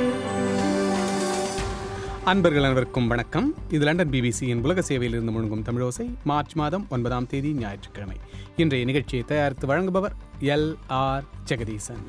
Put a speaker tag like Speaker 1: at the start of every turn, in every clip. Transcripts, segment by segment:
Speaker 1: அன்பர்கள் அனைவருக்கும் வணக்கம் இது லண்டன் பிபிசியின் உலக சேவையில் இருந்து முழங்கும் தமிழோசை மார்ச் மாதம் ஒன்பதாம் தேதி ஞாயிற்றுக்கிழமை இன்றைய நிகழ்ச்சியை தயாரித்து வழங்குபவர் எல் ஆர் ஜெகதீசன்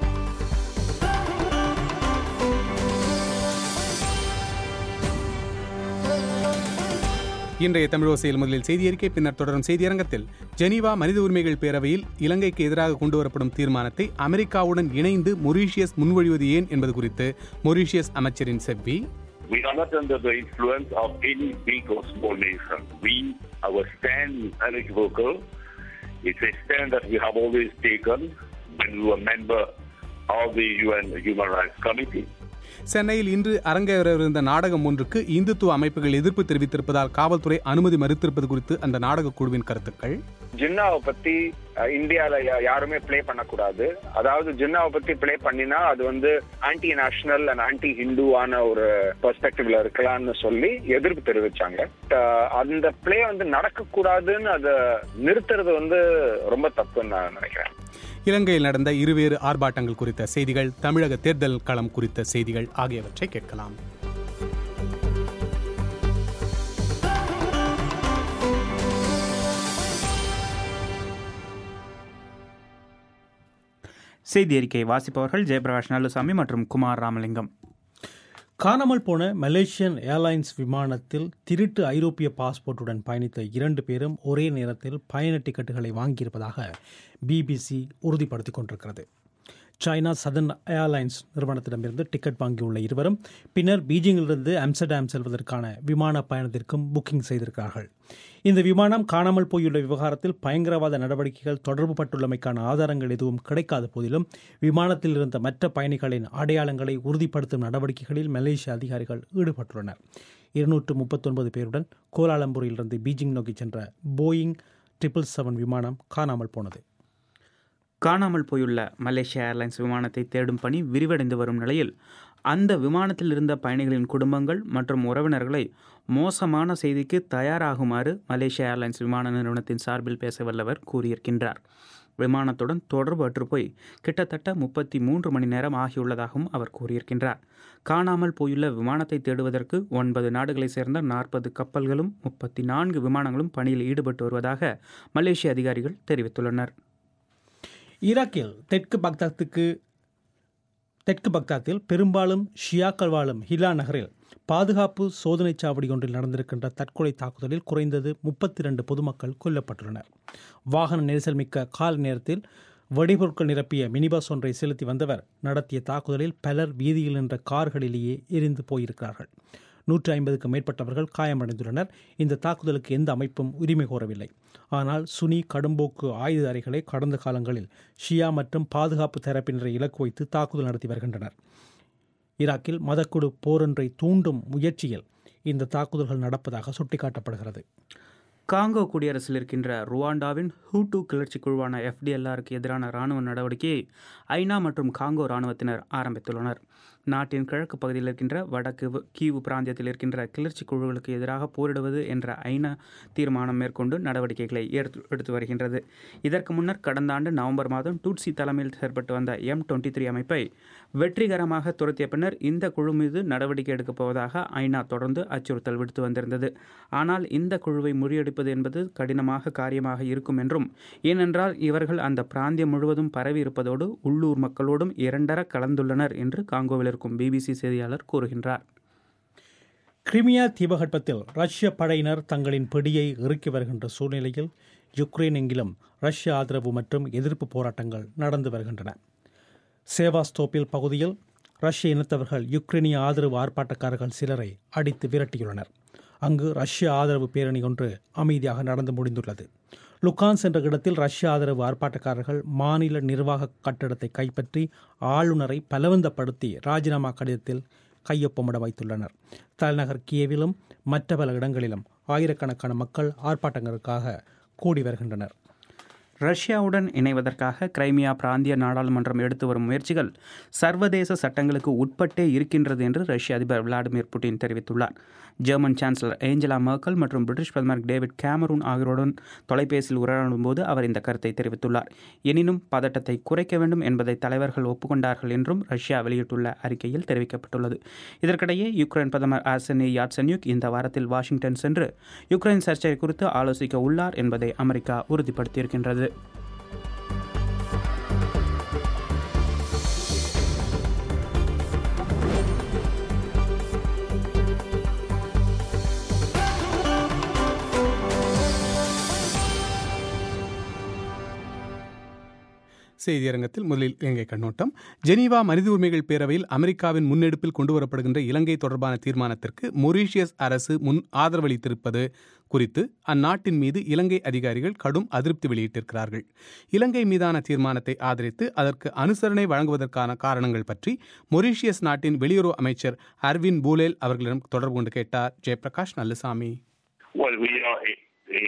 Speaker 1: இன்றைய தமிழோசையில் முதலில் செய்தி அறிக்கை பின்னர் தொடரும் செய்தியரங்கத்தில் ஜெனீவா மனித உரிமைகள் பேரவையில் இலங்கைக்கு எதிராக கொண்டுவரப்படும் தீர்மானத்தை அமெரிக்காவுடன் இணைந்து மொரீஷியஸ் முன்மொழிவது ஏன் என்பது குறித்து மொரீஷியஸ் அமைச்சரின் செவ்வி
Speaker 2: We are not under the influence of any big or small nation. We, our stand is unequivocal. It's a stand that we have always taken when we were member of the UN Human Rights Committee.
Speaker 1: சென்னையில் இன்று அரங்கேறவிருந்த நாடகம் ஒன்றுக்கு இந்துத்துவ அமைப்புகள் எதிர்ப்பு தெரிவித்திருப்பதால் காவல்துறை அனுமதி மறுத்திருப்பது குறித்து அந்த நாடக குழுவின் கருத்துக்கள்
Speaker 3: ஜின்னாவை பத்தி அஹ், இந்தியால யா- யாருமே ப்ளே பண்ணக்கூடாது அதாவது ஜின்னாவை பத்தி ப்ளே பண்ணினா அது வந்து ஆன்டி நேஷனல் அண்ட் ஆன்டி ஹிந்துவான ஒரு பெர்ஸ்பெக்டிவ்ல இருக்கலாம்னு சொல்லி எதிர்ப்பு தெரிவிச்சாங்க அஹ், அந்த ப்ளே வந்து நடக்கக்கூடாதுன்னு அதை நிறுத்துறது வந்து ரொம்ப தப்புன்னு நான் நினைக்கிறேன்
Speaker 1: இலங்கையில் நடந்த இருவேறு ஆர்ப்பாட்டங்கள் குறித்த செய்திகள் தமிழக தேர்தல் களம் குறித்த செய்திகள் ஆகியவற்றை கேட்கலாம்
Speaker 4: செய்தி அறிக்கை வாசிப்பவர்கள் ஜெயபிரகாஷ் நல்லுசாமி மற்றும் குமார் ராமலிங்கம்
Speaker 5: காணாமல் போன மலேசியன் ஏர்லைன்ஸ் விமானத்தில் திருட்டு ஐரோப்பிய பாஸ்போர்ட்டுடன் பயணித்த இரண்டு பேரும் ஒரே நேரத்தில் பயண டிக்கெட்டுகளை வாங்கியிருப்பதாக பிபிசி உறுதிப்படுத்திக் கொண்டிருக்கிறது சைனா சதன் ஏர்லைன்ஸ் நிறுவனத்திடமிருந்து டிக்கெட் வாங்கியுள்ள இருவரும் பின்னர் பீஜிங்கிலிருந்து ஆம்ஸ்டர்டாம் செல்வதற்கான விமான பயணத்திற்கும் புக்கிங் செய்திருக்கிறார்கள் இந்த விமானம் காணாமல் போயுள்ள விவகாரத்தில் பயங்கரவாத நடவடிக்கைகள் தொடர்புபட்டுள்ளமைக்கான ஆதாரங்கள் எதுவும் கிடைக்காத போதிலும் விமானத்தில் இருந்த மற்ற பயணிகளின் அடையாளங்களை உறுதிப்படுத்தும் நடவடிக்கைகளில் மலேசிய அதிகாரிகள் ஈடுபட்டுள்ளனர் இருநூற்று முப்பத்தொன்பது பேருடன் கோலாலம்பூரிலிருந்து பீஜிங் நோக்கி சென்ற போயிங் ட்ரிபிள் செவன் விமானம் காணாமல் போனது
Speaker 4: காணாமல் போயுள்ள மலேசிய ஏர்லைன்ஸ் விமானத்தை தேடும் பணி விரிவடைந்து வரும் நிலையில் அந்த விமானத்தில் இருந்த பயணிகளின் குடும்பங்கள் மற்றும் உறவினர்களை மோசமான செய்திக்கு தயாராகுமாறு மலேசிய ஏர்லைன்ஸ் விமான நிறுவனத்தின் சார்பில் பேச வல்லவர் கூறியிருக்கின்றார் விமானத்துடன் தொடர்பு அற்றுப்போய் கிட்டத்தட்ட முப்பத்தி மூன்று மணி நேரம் ஆகியுள்ளதாகவும் அவர் கூறியிருக்கின்றார் காணாமல் போயுள்ள விமானத்தை தேடுவதற்கு ஒன்பது நாடுகளைச் சேர்ந்த நாற்பது கப்பல்களும் முப்பத்தி நான்கு விமானங்களும் பணியில் ஈடுபட்டு வருவதாக மலேசிய அதிகாரிகள் தெரிவித்துள்ளனர்
Speaker 5: ஈராக்கில் தெற்கு பக்தாத்துக்கு தெற்கு பக்தாத்தில் பெரும்பாலும் ஷியாக்கள் வாழும் ஹிலா நகரில் பாதுகாப்பு சோதனைச் சாவடி ஒன்றில் நடந்திருக்கின்ற தற்கொலை தாக்குதலில் குறைந்தது முப்பத்தி ரெண்டு பொதுமக்கள் கொல்லப்பட்டுள்ளனர் வாகன நெரிசல் மிக்க கால நேரத்தில் வெடிபொருட்கள் நிரப்பிய மினிபஸ் ஒன்றை செலுத்தி வந்தவர் நடத்திய தாக்குதலில் பலர் வீதியில் நின்ற கார்களிலேயே எரிந்து போயிருக்கிறார்கள் நூற்றி ஐம்பதுக்கு மேற்பட்டவர்கள் காயமடைந்துள்ளனர் இந்த தாக்குதலுக்கு எந்த அமைப்பும் உரிமை கோரவில்லை ஆனால் சுனி கடும்போக்கு ஆயுததாரிகளை கடந்த காலங்களில் ஷியா மற்றும் பாதுகாப்பு தரப்பினரை இலக்கு வைத்து தாக்குதல் நடத்தி வருகின்றனர் ஈராக்கில் மதக்குழு போரொன்றை தூண்டும் முயற்சியில் இந்த தாக்குதல்கள் நடப்பதாக சுட்டிக்காட்டப்படுகிறது
Speaker 4: காங்கோ குடியரசில் இருக்கின்ற ருவாண்டாவின் ஹூட்டு கிளர்ச்சி குழுவான எஃப்டிஎல்ஆருக்கு எதிரான இராணுவ நடவடிக்கையை ஐநா மற்றும் காங்கோ இராணுவத்தினர் ஆரம்பித்துள்ளனர் நாட்டின் கிழக்கு பகுதியில் இருக்கின்ற வடக்கு வ- கீவு பிராந்தியத்தில் இருக்கின்ற கிளர்ச்சி குழுக்களுக்கு எதிராக போரிடுவது என்ற ஐநா தீர்மானம் மேற்கொண்டு நடவடிக்கைகளை எடுத்து எடுத்து வருகின்றது இதற்கு முன்னர் கடந்த ஆண்டு நவம்பர் மாதம் டூட்சி தலைமையில் செயற்பட்டு வந்த எம் டுவெண்ட்டி த்ரீ அமைப்பை வெற்றிகரமாக துரத்திய பின்னர் இந்த குழு மீது நடவடிக்கை எடுக்கப் போவதாக ஐநா தொடர்ந்து அச்சுறுத்தல் விடுத்து வந்திருந்தது ஆனால் இந்த குழுவை முறியடிப்பது என்பது கடினமாக காரியமாக இருக்கும் என்றும் ஏனென்றால் இவர்கள் அந்த பிராந்தியம் முழுவதும் பரவி இருப்பதோடு உள்ளூர் மக்களோடும் இரண்டர கலந்துள்ளனர் என்று காங்கோவில் இருக்கும் பிபிசி செய்தியாளர் கூறுகின்றார்
Speaker 5: கிரிமியா தீபகற்பத்தில் ரஷ்ய படையினர் தங்களின் பிடியை இறுக்கி வருகின்ற சூழ்நிலையில் யுக்ரைன் எங்கிலும் ரஷ்ய ஆதரவு மற்றும் எதிர்ப்பு போராட்டங்கள் நடந்து வருகின்றன சேவாஸ்தோப்பில் பகுதியில் ரஷ்ய இனத்தவர்கள் யுக்ரைனிய ஆதரவு ஆர்ப்பாட்டக்காரர்கள் சிலரை அடித்து விரட்டியுள்ளனர் அங்கு ரஷ்ய ஆதரவு பேரணி ஒன்று அமைதியாக நடந்து முடிந்துள்ளது லுகான்ஸ் என்ற இடத்தில் ரஷ்ய ஆதரவு ஆர்ப்பாட்டக்காரர்கள் மாநில நிர்வாக கட்டடத்தை கைப்பற்றி ஆளுநரை பலவந்தப்படுத்தி ராஜினாமா கடிதத்தில் கையொப்பமிட வைத்துள்ளனர் தலைநகர் கியேவிலும் மற்ற பல இடங்களிலும் ஆயிரக்கணக்கான மக்கள் ஆர்ப்பாட்டங்களுக்காக கூடி வருகின்றனர்
Speaker 4: ரஷ்யாவுடன் இணைவதற்காக கிரைமியா பிராந்திய நாடாளுமன்றம் எடுத்து வரும் முயற்சிகள் சர்வதேச சட்டங்களுக்கு உட்பட்டே இருக்கின்றது என்று ரஷ்ய அதிபர் விளாடிமிர் புட்டின் தெரிவித்துள்ளார் ஜெர்மன் சான்சலர் ஏஞ்சலா மர்க்கல் மற்றும் பிரிட்டிஷ் பிரதமர் டேவிட் கேமரூன் ஆகியோருடன் தொலைபேசியில் உரையாடும் போது அவர் இந்த கருத்தை தெரிவித்துள்ளார் எனினும் பதட்டத்தை குறைக்க வேண்டும் என்பதை தலைவர்கள் ஒப்புக்கொண்டார்கள் என்றும் ரஷ்யா வெளியிட்டுள்ள அறிக்கையில் தெரிவிக்கப்பட்டுள்ளது இதற்கிடையே யுக்ரைன் பிரதமர் ஆர்சனி யாட்சன்யுக் இந்த வாரத்தில் வாஷிங்டன் சென்று யுக்ரைன் சர்ச்சை குறித்து ஆலோசிக்க உள்ளார் என்பதை அமெரிக்கா உறுதிப்படுத்தியிருக்கின்றது
Speaker 1: செய்தியரங்கத்தில் முதலில் இலங்கை கண்ணோட்டம் ஜெனீவா மனித உரிமைகள் பேரவையில் அமெரிக்காவின் முன்னெடுப்பில் கொண்டுவரப்படுகின்ற இலங்கை தொடர்பான தீர்மானத்திற்கு மொரீஷியஸ் அரசு முன் ஆதரவளித்திருப்பது குறித்து அந்நாட்டின் மீது இலங்கை அதிகாரிகள் கடும் அதிருப்தி வெளியிட்டிருக்கிறார்கள் இலங்கை மீதான தீர்மானத்தை ஆதரித்து அதற்கு அனுசரணை வழங்குவதற்கான காரணங்கள் பற்றி மொரீஷியஸ் நாட்டின் வெளியுறவு அமைச்சர் அரவிந்த் பூலேல் அவர்களிடம் தொடர்பு கொண்டு கேட்டார் Jayaprakash Nallasamy
Speaker 2: Well, we are a, a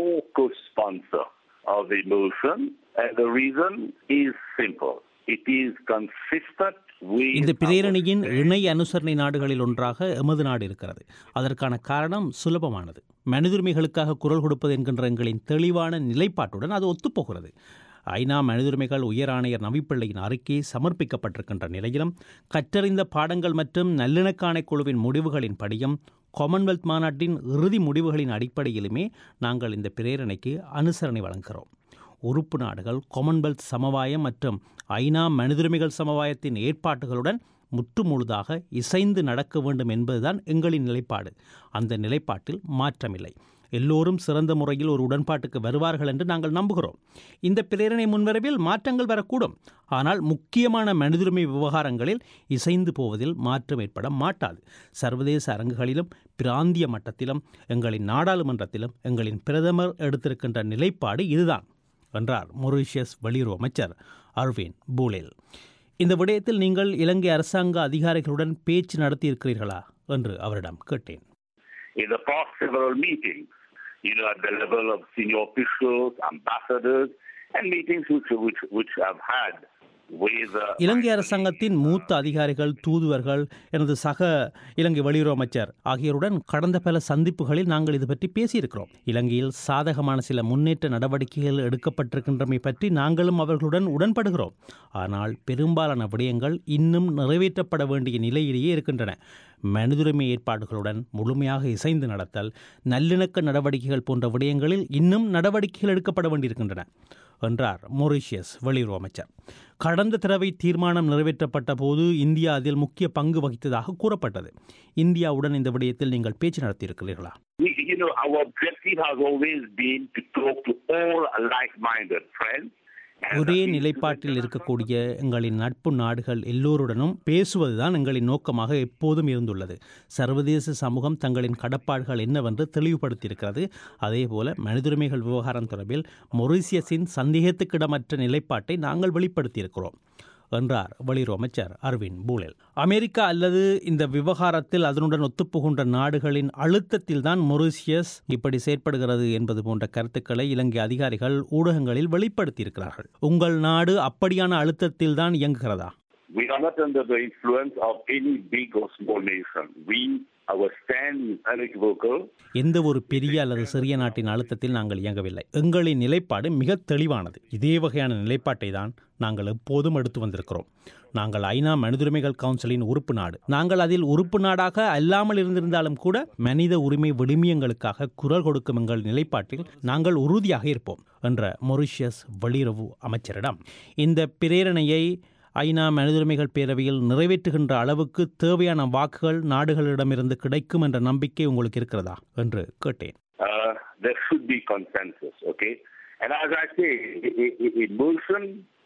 Speaker 2: co-sponsor of the motion, and the reason is simple. It is consistent with
Speaker 5: இந்த
Speaker 2: our
Speaker 5: பிரேரணியின் இணை அனுசரணை நாடுகளில் ஒன்றாக எமது நாடு இருக்கிறது அதற்கான காரணம் சுலபமானது மனிதுரிமைகளுக்காக குரல் கொடுப்பது என்கின்ற எங்களின் தெளிவான நிலைப்பாட்டுடன் அது ஒத்துப்போகிறது ஐநா மனிதுரிமைகள் உயர் ஆணையர் நவிப்பிள்ளையின் அறிக்கை சமர்ப்பிக்கப்பட்டிருக்கின்ற நிலையிலும் கற்றறிந்த பாடங்கள் மற்றும் நல்லிணக்க ஆணைக்குழுவின் முடிவுகளின் படியும் காமன்வெல்த் மாநாட்டின் இறுதி முடிவுகளின் அடிப்படையிலுமே நாங்கள் இந்த பிரேரணைக்கு அனுசரணை வழங்குகிறோம் உறுப்பு நாடுகள் காமன்வெல்த் சமவாயம் மற்றும் ஐநா மனிதுரிமைகள் சமவாயத்தின் ஏற்பாட்டுகளுடன் முற்றுமுழுதாக இசைந்து நடக்க வேண்டும் என்பதுதான் எங்களின் நிலைப்பாடு அந்த நிலைப்பாட்டில் மாற்றமில்லை எல்லோரும் சிறந்த முறையில் ஒரு உடன்பாட்டுக்கு வருவார்கள் என்று நாங்கள் நம்புகிறோம் இந்த பிரேரணை முன்வரவில் மாற்றங்கள் வரக்கூடும் ஆனால் முக்கியமான மனிதுரிமை விவகாரங்களில் இசைந்து போவதில் மாற்றம் ஏற்பட மாட்டாது சர்வதேச அரங்குகளிலும் பிராந்திய மட்டத்திலும் எங்களின் நாடாளுமன்றத்திலும் எங்களின் பிரதமர் எடுத்திருக்கின்ற நிலைப்பாடு இதுதான் என்றார் மொரீஷியஸ் வெளியுறவு அமைச்சர் அர்வின் பூலேல் இந்த விடயத்தில் நீங்கள் இலங்கை அரசாங்க அதிகாரிகளுடன் பேச்சு நடத்தியிருக்கிறீர்களா என்று அவரிடம் கேட்டேன்
Speaker 2: in the past several meetings, you know, at the level of senior officials, ambassadors, and meetings which which which I've had with uh,
Speaker 5: இலங்கை அரசாங்கத்தின் மூத்த அதிகாரிகள் தூதுவர்கள் எனது சக இலங்கை வெளியுறவு அமைச்சர் ஆகியோருடன் கடந்த பல சந்திப்புகளில் நாங்கள் இது பற்றி பேசியிருக்கிறோம் இலங்கையில் சாதகமான சில முன்னேற்ற நடவடிக்கைகள் எடுக்கப்பட்டிருக்கின்றமை பற்றி நாங்களும் அவர்களுடன் உடன்படுகிறோம் ஆனால் பெரும்பாலான விடயங்கள் இன்னும் நிறைவேற்றப்பட வேண்டிய நிலையிலேயே இருக்கின்றன மனிதுரிமை ஏற்பாடுகளுடன் முழுமையாக இசைந்து நடத்தல் நல்லிணக்க நடவடிக்கைகள் போன்ற விடயங்களில் இன்னும் நடவடிக்கைகள் எடுக்கப்பட வேண்டியிருக்கின்றன என்றார் மொரீஷியஸ் வெளியுறவு அமைச்சர் கடந்த தடவை தீர்மானம் நிறைவேற்றப்பட்ட போது இந்தியா அதில் முக்கிய பங்கு வகித்ததாக கூறப்பட்டது இந்தியாவுடன் இந்த விடயத்தில் நீங்கள் பேச்சு நடத்தியிருக்கிறீர்களா
Speaker 2: we, you know, our objective has always been to talk to all like-minded friends. and
Speaker 5: ஒரே
Speaker 2: that we-
Speaker 5: நிலைப்பாட்டில் இருக்கக்கூடிய எங்களின் நட்பு நாடுகள் எல்லோருடனும் பேசுவதுதான் எங்களின் நோக்கமாக எப்போதும் இருந்துள்ளது சர்வதேச சமூகம் தங்களின் கடப்பாடுகள் என்னவென்று தெளிவுபடுத்தியிருக்கிறது அதேபோல மனிதுரிமைகள் விவகாரம் தொடர்பில் மொரீசியஸின் சந்தேகத்துக்கிடமற்ற நிலைப்பாட்டை நாங்கள் வெளிப்படுத்தியிருக்கிறோம் என்றார் வெளியுறவு அமைச்சர் அரவிந்த் பூலேல் அமெரிக்கா அல்லது இந்த விவகாரத்தில் அதனுடன் ஒத்துப்போகின்ற நாடுகளின் அழுத்தத்தில் தான் மொரீசியஸ் இப்படி செயற்படுகிறது என்பது போன்ற கருத்துக்களை இலங்கை அதிகாரிகள் ஊடகங்களில் வெளிப்படுத்தியிருக்கிறார்கள் உங்கள் நாடு அப்படியான அழுத்தத்தில் தான் இயங்குகிறதா
Speaker 2: We are not under the influence of any big or small nation. We, our stand is unequivocal.
Speaker 5: எந்த ஒரு பெரிய அல்லது சிறிய நாட்டின் அழுத்தத்தில் நாங்கள் இயங்கவில்லை எங்களின் நிலைப்பாடு மிக தெளிவானது இதே வகையான நிலைப்பாட்டை தான் நாங்கள் எப்போதும் எடுத்து வந்திருக்கிறோம் நாங்கள் ஐநா மனிதுரிமைகள் கவுன்சிலின் உறுப்பு நாடு நாங்கள் அதில் உறுப்பு நாடாக அல்லாமல் இருந்திருந்தாலும் கூட மனித உரிமை விழுமியங்களுக்காக குரல் கொடுக்கும் எங்கள் நிலைப்பாட்டில் நாங்கள் உறுதியாக இருப்போம் என்ற மொரிஷியஸ் வெளியுறவு அமைச்சரிடம் இந்த பிரேரணையை ஐநா மனிதுரிமைகள் பேரவையில் நிறைவேற்றுகின்ற அளவுக்கு தேவையான வாக்குகள் நாடுகளிடமிருந்து கிடைக்கும் என்ற நம்பிக்கை உங்களுக்கு இருக்கிறதா என்று கேட்டேன்
Speaker 2: Uh, there should be consensus, okay? And as I say, a, a, a motion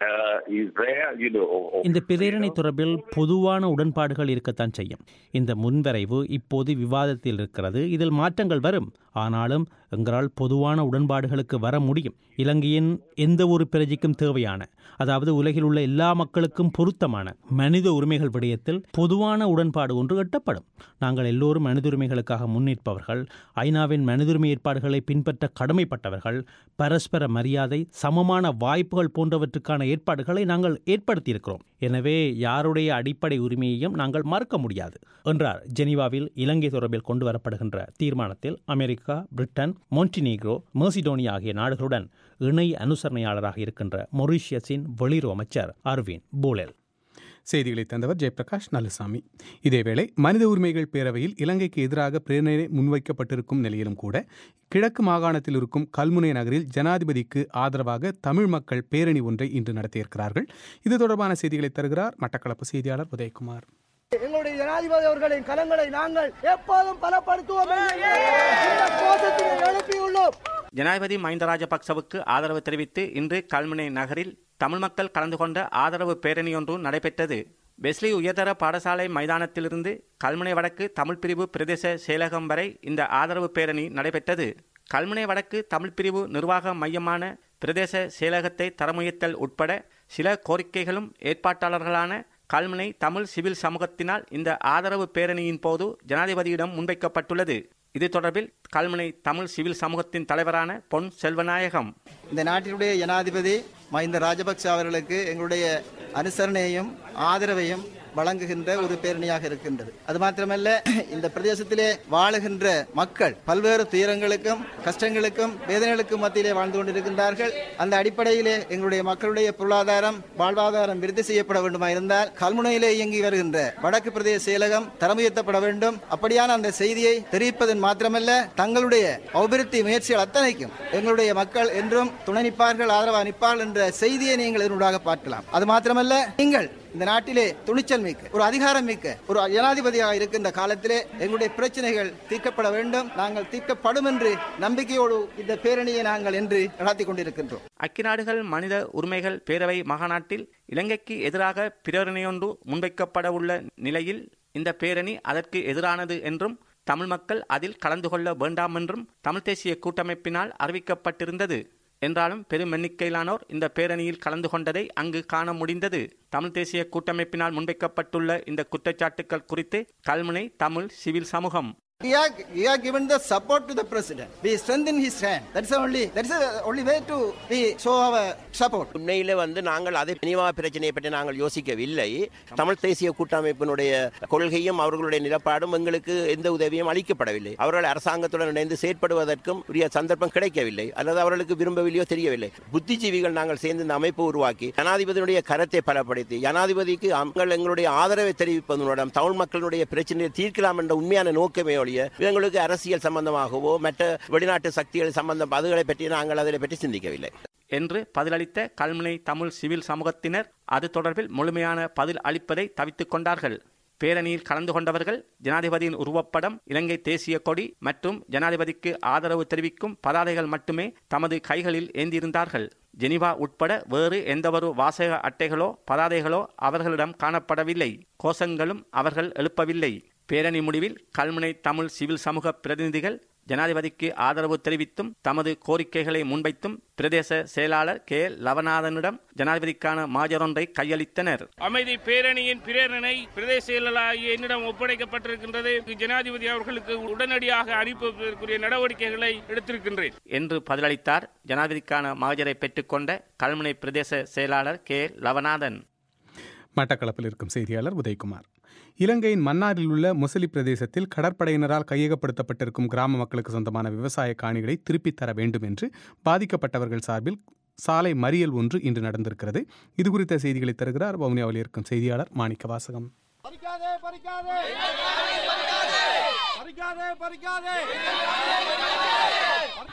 Speaker 2: uh, is there, you know, of- of
Speaker 5: இந்த பிரேரணை
Speaker 2: freedom.
Speaker 5: தொடர்பில் பொதுவான உடன்பாடுகள் இருக்கத்தான் செய்யும் இந்த முன்வரைவு இப்போது விவாதத்தில் இருக்கிறது இதில் மாற்றங்கள் வரும் ஆனாலும் எங்களால் பொதுவான உடன்பாடுகளுக்கு வர முடியும் இலங்கையின் எந்த ஒரு பிரஜைக்கும் தேவையான அதாவது உலகில் உள்ள எல்லா மக்களுக்கும் பொருத்தமான மனித உரிமைகள் விடயத்தில் பொதுவான உடன்பாடு ஒன்று எட்டப்படும் நாங்கள் எல்லோரும் மனித உரிமைகளுக்காக முன்னிற்பவர்கள் ஐநாவின் மனித உரிமை ஏற்பாடுகளை பின்பற்ற கடமைப்பட்டவர்கள் பரஸ்பர மரியாதை சமமான வாய்ப்புகள் போன்றவற்றுக்கான ஏற்பாடுகளை நாங்கள் ஏற்படுத்தியிருக்கிறோம் எனவே யாருடைய அடிப்படை உரிமையையும் நாங்கள் மறுக்க முடியாது என்றார் ஜெனீவாவில் இலங்கை தொடர்பில் கொண்டு வரப்படுகின்ற தீர்மானத்தில் அமெரிக்கா பிரிட்டன் மொன்டினீக்ரோ மெர்சிடோனியா ஆகிய நாடுகளுடன் இணை அனுசரணையாளராக இருக்கின்ற மொரீஷியஸின் வெளியுறவு அமைச்சர் அர்வின் பூலெல்
Speaker 1: செய்திகளை தந்தவர் ஜெயபிரகாஷ் நல்லசாமி இதேவேளை மனித உரிமைகள் பேரவையில் இலங்கைக்கு எதிராக பிரேரணை முன்வைக்கப்பட்டிருக்கும் நிலையிலும் கூட கிழக்கு மாகாணத்தில் இருக்கும் கல்முனை நகரில் ஜனாதிபதிக்கு ஆதரவாக தமிழ் மக்கள் பேரணி ஒன்றை இன்று நடத்தியிருக்கிறார்கள் இது தொடர்பான செய்திகளை தருகிறார் மட்டக்களப்பு செய்தியாளர் உதயகுமார்
Speaker 6: எங்களுடைய ஜனாதிபதி அவர்களின் கலங்களை நாங்கள் எப்போதும் பலப்படுத்துவோம் என்று இந்த கோஷத்தினை எழுப்பியுள்ளோம்
Speaker 7: ஜனாதிபதி மஹிந்த ராஜபக்சவுக்கு ஆதரவு தெரிவித்து இன்று கல்முனை நகரில் தமிழ் மக்கள் கலந்து கொண்ட ஆதரவு பேரணி ஒன்று நடைபெற்றது பெஸ்லி உயர்தர பாடசாலை மைதானத்திலிருந்து கல்முனை வடக்கு தமிழ் பிரிவு பிரதேச செயலகம் வரை இந்த ஆதரவு பேரணி நடைபெற்றது கல்முனை வடக்கு தமிழ் பிரிவு நிர்வாக மையமான பிரதேச செயலகத்தை தரமுயர்த்தல் உட்பட சில கோரிக்கைகளும் ஏற்பாட்டாளர்களான கல்முனை தமிழ் சிவில் சமூகத்தினால் இந்த ஆதரவு பேரணியின் போது ஜனாதிபதியிடம் முன்வைக்கப்பட்டுள்ளது இது தொடர்பில் கல்முனை தமிழ் சிவில் சமூகத்தின் தலைவரான பொன் செல்வநாயகம்
Speaker 8: இந்த நாட்டினுடைய ஜனாதிபதி மஹிந்த ராஜபக்ச அவர்களுக்கு எங்களுடைய அனுசரணையையும் ஆதரவையும் வழங்குகின்ற ஒரு பேரணியாக இருக்கின்றது அது மாத்திரமல்ல இந்த பிரதேசத்திலே வாழுகின்ற மக்கள் பல்வேறு துயரங்களுக்கும் கஷ்டங்களுக்கும் வேதனைகளுக்கும் மத்தியிலே வாழ்ந்து கொண்டிருக்கின்றார்கள் அந்த அடிப்படையிலே எங்களுடைய மக்களுடைய பொருளாதாரம் வாழ்வாதாரம் விருத்தி செய்யப்பட வேண்டுமா இருந்தால் கல்முனையிலே இயங்கி வருகின்ற வடக்கு பிரதேச செயலகம் தரமுயர்த்தப்பட வேண்டும் அப்படியான அந்த செய்தியை தெரிவிப்பதன் மாத்திரமல்ல தங்களுடைய அபிவிருத்தி முயற்சிகள் அத்தனைக்கும் எங்களுடைய மக்கள் என்றும் துணை நிற்பார்கள் ஆதரவாக நிற்பார்கள் என்ற செய்தியை நீங்கள் இதனூடாக பார்க்கலாம் அது மாத்திரமல்ல நீங்கள் இந்த நாட்டிலே துணிச்சல் மிக்க ஒரு அதிகாரம் மிக்க ஒரு ஜனாதிபதியாக இருக்கின்ற காலத்திலே எங்களுடைய பிரச்சனைகள் தீர்க்கப்பட வேண்டும் நாங்கள் தீர்க்கப்படும் என்று நம்பிக்கையோடு இந்த பேரணியை நாங்கள் என்று நடத்தி கொண்டிருக்கின்றோம்
Speaker 7: அக்கிநாடுகள் மனித உரிமைகள் பேரவை மகாநாட்டில் இலங்கைக்கு எதிராக பிரேரணையொன்று முன்வைக்கப்பட உள்ள நிலையில் இந்த பேரணி அதற்கு எதிரானது என்றும் தமிழ் மக்கள் அதில் கலந்து கொள்ள வேண்டாம் என்றும் தமிழ் தேசிய கூட்டமைப்பினால் அறிவிக்கப்பட்டிருந்தது என்றாலும் பெரும் எண்ணிக்கையிலானோர் இந்த பேரணியில் கலந்து கொண்டதை அங்கு காண முடிந்தது தமிழ் தேசிய கூட்டமைப்பினால் முன்வைக்கப்பட்டுள்ள இந்த குற்றச்சாட்டுக்கள் குறித்து கல்முனை தமிழ் சிவில் சமூகம்
Speaker 8: We are, we are given the support to the president. We strengthen his hand. That's the only, that's the only way to we show our support.
Speaker 9: உண்மையில் வந்து நாங்கள் அதை பிணிவா பிரச்சனையை பற்றி நாங்கள் யோசிக்கவில்லை தமிழ் தேசிய கூட்டமைப்பினுடைய கொள்கையும் அவர்களுடைய நிலப்பாடும் எங்களுக்கு எந்த உதவியும் அளிக்கப்படவில்லை அவர்கள் அரசாங்கத்துடன் இணைந்து செயற்படுவதற்கும் உரிய சந்தர்ப்பம் கிடைக்கவில்லை அல்லது அவர்களுக்கு விரும்பவில்லையோ தெரியவில்லை புத்திஜீவிகள் நாங்கள் சேர்ந்து இந்த அமைப்பு உருவாக்கி ஜனாதிபதியினுடைய கரத்தை பலப்படுத்தி ஜனாதிபதிக்கு நாங்கள் எங்களுடைய ஆதரவை தெரிவிப்பதன் மூலம் தமிழ் மக்களுடைய பிரச்சனையை தீர்க்கலாம் என்ற உண்மையான நோக்கமே ஒழிய இவங்களுக்கு அரசியல் சம்பந்தமாகவோ மற்ற வெளிநாட்டு சக்திகள் சம்பந்தம் அதுகளை பற்றி நாங்கள் அதை பற்றி சிந்திக்கவில்லை
Speaker 7: என்று பதிலளித்த கல்முனை தமிழ் சிவில் சமூகத்தினர் அது தொடர்பில் முழுமையான பதில் அளிப்பதை தவித்துக் கொண்டார்கள் பேரணியில் கலந்து கொண்டவர்கள் ஜனாதிபதியின் உருவப்படம் இலங்கை தேசிய கொடி மற்றும் ஜனாதிபதிக்கு ஆதரவு தெரிவிக்கும் பதாதைகள் மட்டுமே தமது கைகளில் ஏந்தியிருந்தார்கள் ஜெனிவா உட்பட வேறு எந்தவொரு வாசக அட்டைகளோ பதாதைகளோ அவர்களிடம் காணப்படவில்லை கோஷங்களும் அவர்கள் எழுப்பவில்லை பேரணி முடிவில் கல்முனை தமிழ் சிவில் சமூக பிரதிநிதிகள் ஜனாதிபதிக்கு ஆதரவு தெரிவித்தும் தமது கோரிக்கைகளை முன்வைத்தும் பிரதேச செயலாளர் கே லவநாதனிடம் ஜனாதிபதிக்கான மாஜரொன்றை கையளித்தனர்
Speaker 10: அமைதி பேரணியின் பிரேரணை பிரதேச செயலாளர் என்னிடம் ஒப்படைக்கப்பட்டிருக்கின்றது ஜனாதிபதி அவர்களுக்கு உடனடியாக அனுப்புவதற்குரிய நடவடிக்கைகளை எடுத்திருக்கின்றேன்
Speaker 7: என்று பதிலளித்தார் ஜனாதிபதிக்கான மாஜரை பெற்றுக்கொண்ட கல்முனை பிரதேச செயலாளர் கே லவநாதன்
Speaker 1: மட்டக்களப்பில் இருக்கும் செய்தியாளர் உதயகுமார் இலங்கையின் மன்னாரில் உள்ள முசலி பிரதேசத்தில் கடற்படையினரால் கையகப்படுத்தப்பட்டிருக்கும் கிராம மக்களுக்கு சொந்தமான விவசாய காணிகளை திருப்பித் தர வேண்டும் என்று பாதிக்கப்பட்டவர்கள் சார்பில் சாலை மறியல் ஒன்று இன்று நடந்திருக்கிறது இது குறித்த செய்திகளை தருகிறார் வவுனியாவில் இருக்கும் செய்தியாளர் மாணிக்க வாசகம்
Speaker 6: பறிக்காதே பறிக்காதே பறிக்காதே பறிக்காதே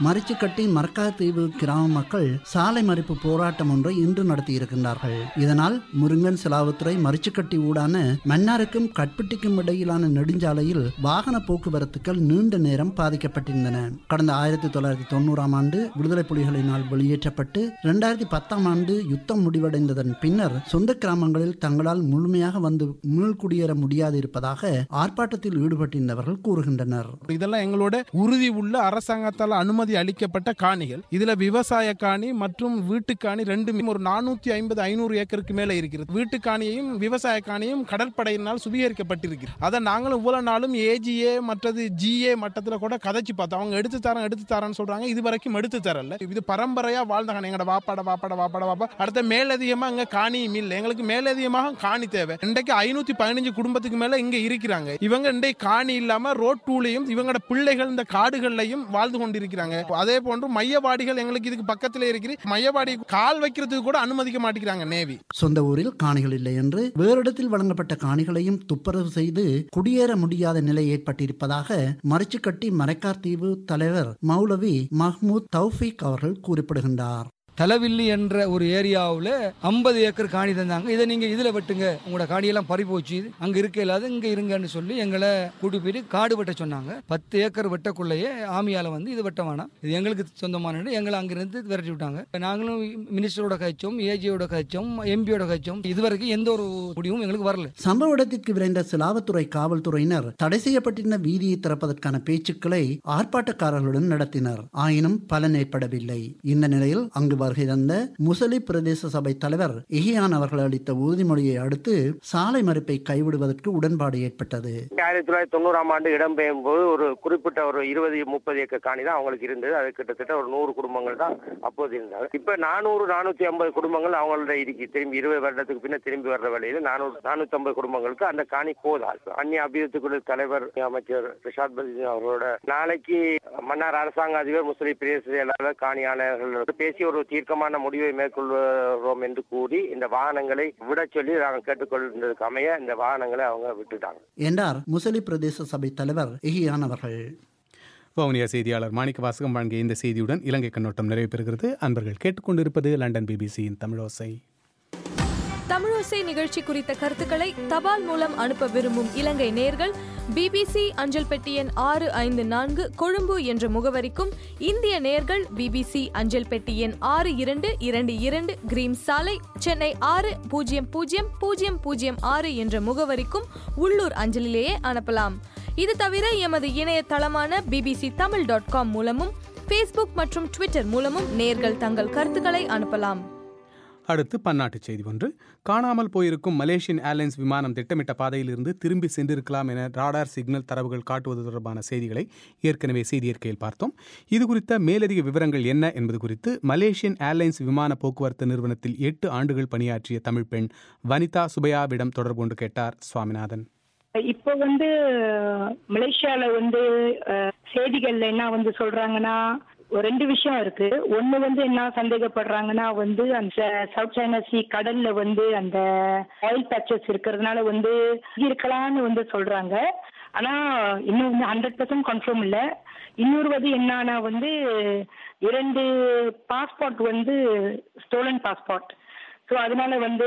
Speaker 11: மரிச்சுக்கட்டி மரக்காத்தீவு கிராம மக்கள் சாலை மறிப்பு போராட்டம் ஒன்றை இன்று நடத்தியிருக்கின்றார்கள் இதனால் முருங்கன் சிலாவுத்துறை மரிச்சுக்கட்டி ஊடான மன்னாருக்கும் கட்பட்டிக்கும் இடையிலான நெடுஞ்சாலையில் வாகன போக்குவரத்துக்கள் நீண்ட நேரம் பாதிக்கப்பட்டிருந்தன கடந்த ஆயிரத்தி தொள்ளாயிரத்தி தொண்ணூறாம் ஆண்டு விடுதலை புலிகளினால் வெளியேற்றப்பட்டு இரண்டாயிரத்தி பத்தாம் ஆண்டு யுத்தம் முடிவடைந்ததன் பின்னர் சொந்த கிராமங்களில் தங்களால் முழுமையாக வந்து மீள்குடியேற முடியாது இருப்பதாக ஆர்ப்பாட்டத்தில் ஈடுபட்டிருந்தவர்கள் கூறுகின்றனர்
Speaker 12: இதெல்லாம் எங்களோட உறுதி உள்ள அரசாங்கத்தால் அனுமதி அளிக்கப்பட்ட காணிகள் இதுல விவசாய காணி மற்றும் வீட்டு காணி ரெண்டுமே ஒரு நானூத்தி ஐம்பது ஐநூறு ஏக்கருக்கு மேல இருக்கிறது வீட்டு காணியையும் விவசாய காணியும் கடற்படையினால் சுவீகரிக்கப்பட்டிருக்கிறது அதை நாங்களும் இவ்வளவு நாளும் ஏஜிஏ மற்றது ஜிஏ மட்டத்துல கூட கதைச்சு பார்த்தோம் அவங்க எடுத்து தரேன் எடுத்து தரேன்னு சொல்றாங்க இது வரைக்கும் எடுத்து தரல இது பரம்பரையா வாழ்ந்த காணி எங்கட வாப்பாட வாப்பாட வாப்பாட வாப்பா அடுத்த மேலதிகமா அங்க காணியும் இல்லை எங்களுக்கு மேலதிகமாக காணி தேவை இன்றைக்கு ஐநூத்தி பதினஞ்சு குடும்பத்துக்கு மேல இங்க இருக்கிறாங்க இவங்க இன்றைக்கு காணி இல்லாம ரோட் டூலையும் இவங்களோட பிள்ளைகள் இந்த காடுகள்லையும் வாழ்ந்து கொண்டிருக்கிறாங்க அதே போன்று மையவாடிகள் எங்களுக்கு இதுக்கு பக்கத்துல இருக்கிற மையவாடி கால் வைக்கிறதுக்கு கூட அனுமதிக்க மாட்டேங்கிறாங்க நேவி
Speaker 11: சொந்த ஊரில் காணிகள் இல்லை என்று வேறு இடத்தில் வழங்கப்பட்ட காணிகளையும் துப்புரவு செய்து குடியேற முடியாத நிலை ஏற்பட்டிருப்பதாக மறைச்சுக்கட்டி மரைக்கார் தீவு தலைவர் மௌலவி மஹ்மூத் தௌஃபீக் அவர்கள் குறிப்பிடுகின்றார்
Speaker 13: தலவில்லி என்ற ஒரு ஏரியாவில் ஐம்பது ஏக்கர் காணி தந்தாங்க இதை நீங்கள் இதில் வெட்டுங்க உங்களோட காணியெல்லாம் பறி போச்சு அங்கே இருக்க இல்லாத இங்கே இருங்கன்னு சொல்லி எங்களை கூட்டி போயிட்டு காடு வெட்ட சொன்னாங்க பத்து ஏக்கர் வெட்டக்குள்ளேயே ஆமியால் வந்து இது வெட்ட வேணாம் இது எங்களுக்கு சொந்தமான எங்களை அங்கிருந்து விரட்டி விட்டாங்க நாங்களும் மினிஸ்டரோட கழிச்சோம் ஏஜியோட கழிச்சோம் எம்பியோட கழிச்சோம் இதுவரைக்கும் எந்த ஒரு முடிவும் எங்களுக்கு வரல
Speaker 11: சம்பவ இடத்திற்கு விரைந்த சிலாவத்துறை காவல்துறையினர் தடை செய்யப்பட்டிருந்த வீதியை திறப்பதற்கான பேச்சுக்களை ஆர்ப்பாட்டக்காரர்களுடன் நடத்தினர் ஆயினும் பலன் ஏற்படவில்லை இந்த நிலையில் அங்கு வருகை தந்த முசலி பிரதேச சபை தலைவர் இஹியான் அவர்கள் அளித்த உறுதிமொழியை அடுத்து சாலை மறுப்பை கைவிடுவதற்கு உடன்பாடு ஏற்பட்டது
Speaker 14: ஆயிரத்தி தொள்ளாயிரத்தி தொண்ணூறாம் ஆண்டு இடம்பெயரும் போது ஒரு குறிப்பிட்ட ஒரு இருபது முப்பது ஏக்கர் காணி தான் அவங்களுக்கு இருந்தது அது கிட்டத்தட்ட ஒரு நூறு குடும்பங்கள் தான் அப்போது இருந்தாங்க இப்ப நானூறு நானூத்தி ஐம்பது குடும்பங்கள் அவங்களோட இருக்கு திரும்பி இருபது வருடத்துக்கு பின்ன திரும்பி வர்ற வழியில் நானூறு நானூத்தி ஐம்பது குடும்பங்களுக்கு அந்த காணி போதாது அந்நிய அபிவிருத்தி குழு தலைவர் அமைச்சர் ரிஷாத் பதி அவர்களோட நாளைக்கு மன்னார் அரசாங்க அதிபர் முஸ்லிம் பிரதேச செயலாளர் காணியாளர்கள் பேசி ஒரு தீர்க்கமான முடிவை மேற்கொள்வோம் என்று கூறி இந்த வாகனங்களை விட சொல்லி நாங்கள் கேட்டுக்கொள்வதற்கு அமைய இந்த வாகனங்களை அவங்க விட்டுட்டாங்க
Speaker 11: என்றார் முசலி பிரதேச சபை தலைவர் இஹியான் அவர்கள்
Speaker 1: வவுனியா செய்தியாளர் மாணிக்க வாசகம் வழங்கிய இந்த செய்தியுடன் இலங்கை கண்ணோட்டம் நிறைவு பெறுகிறது அன்பர்கள் கேட்டுக்கொண்டிருப்பது லண்டன் பிபிசியின் தமிழோசை
Speaker 15: தமிழோசை நிகழ்ச்சி குறித்த கருத்துக்களை தபால் மூலம் அனுப்ப விரும்பும் இலங்கை நேர்கள் பிபிசி அஞ்சல் பெட்டி எண் ஆறு ஐந்து நான்கு கொழும்பு என்ற முகவரிக்கும் இந்திய நேர்கள் பிபிசி அஞ்சல் பெட்டி எண் ஆறு இரண்டு இரண்டு இரண்டு கிரீம் சாலை சென்னை ஆறு பூஜ்ஜியம் பூஜ்ஜியம் பூஜ்ஜியம் பூஜ்ஜியம் ஆறு என்ற முகவரிக்கும் உள்ளூர் அஞ்சலிலேயே அனுப்பலாம் இது தவிர எமது இணையதளமான பிபிசி தமிழ் டாட் காம் மூலமும் ஃபேஸ்புக் மற்றும் ட்விட்டர் மூலமும் நேர்கள் தங்கள் கருத்துக்களை அனுப்பலாம்
Speaker 1: அடுத்து பன்னாட்டு செய்தி ஒன்று காணாமல் போயிருக்கும் மலேசியன் ஏர்லைன்ஸ் விமானம் திட்டமிட்ட பாதையிலிருந்து திரும்பி சென்றிருக்கலாம் என ராடார் சிக்னல் தரவுகள் காட்டுவது தொடர்பான செய்திகளை ஏற்கனவே செய்தியற்கையில் பார்த்தோம் இது குறித்த மேலதிக விவரங்கள் என்ன என்பது குறித்து மலேசியன் ஏர்லைன்ஸ் விமான போக்குவரத்து நிறுவனத்தில் எட்டு ஆண்டுகள் பணியாற்றிய தமிழ் பெண் வனிதா சுபையாவிடம் தொடர்பு கொண்டு கேட்டார் சுவாமிநாதன்
Speaker 16: இப்போ வந்து மலேசியால வந்து அஹ், செய்திகள்ல என்ன வந்து சொல்றாங்கன்னா ஒரு ரெண்டு விஷயம் இருக்கு ஒண்ணு வந்து என்ன சந்தேகப்படுறாங்கன்னா வந்து அந்த சவுத் சைனா சி கடல்ல வந்து அந்த ஆயில் பேச்சஸ் இருக்கிறதுனால வந்து இருக்கலாம்னு வந்து சொல்றாங்க ஆனா இன்னும் வந்து ஹண்ட்ரட் பர்சன்ட் கன்ஃபார்ம் இல்ல இன்னொரு வந்து என்னன்னா வந்து இரண்டு பாஸ்போர்ட் வந்து ஸ்டோலன் பாஸ்போர்ட் ஸோ அதனால வந்து